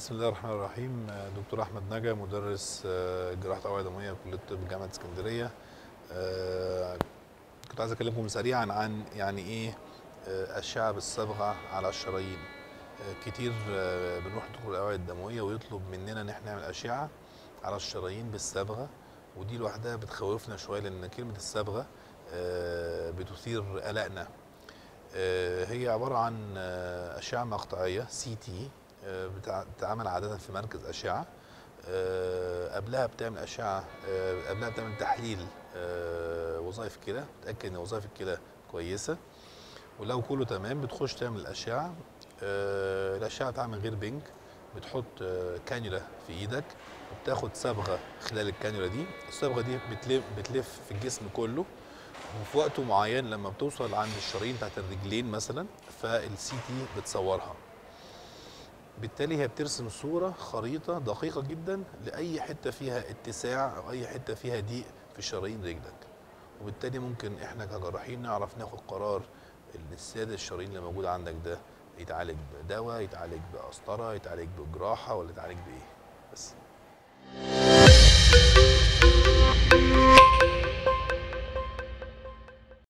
بسم الله الرحمن الرحيم دكتور احمد نجا مدرس آه، جراحه اوعيه دمويه كليه الطب جامعه اسكندريه آه، كنت عايز اكلمكم سريعا عن يعني ايه آه، اشعه بالصبغه على الشرايين آه، كتير آه، بنروح دكتور الاوعيه الدمويه ويطلب مننا ان احنا نعمل اشعه على الشرايين بالصبغه ودي لوحدها بتخوفنا شويه لان كلمه الصبغه آه، بتثير قلقنا آه، هي عباره عن آه، اشعه مقطعيه سي تي بتتعمل عاده في مركز اشعه آه، قبلها بتعمل اشعه آه، قبلها بتعمل تحليل آه، وظائف الكلى تتاكد ان وظائف الكلى كويسه ولو كله تمام بتخش تعمل الاشعه آه، الاشعه بتعمل من غير بنج بتحط آه، كانيولا في ايدك وبتاخد صبغه خلال الكانيولا دي الصبغه دي بتلف بتلف في الجسم كله وفي وقت معين لما بتوصل عند الشرايين بتاعت الرجلين مثلا فالسي تي بتصورها بالتالي هي بترسم صورة خريطة دقيقة جدا لأي حتة فيها اتساع أو أي حتة فيها ضيق في شرايين رجلك وبالتالي ممكن احنا كجراحين نعرف ناخد قرار ان الساد الشرايين اللي موجود عندك ده يتعالج بدواء يتعالج بقسطرة يتعالج بجراحة ولا يتعالج بإيه بس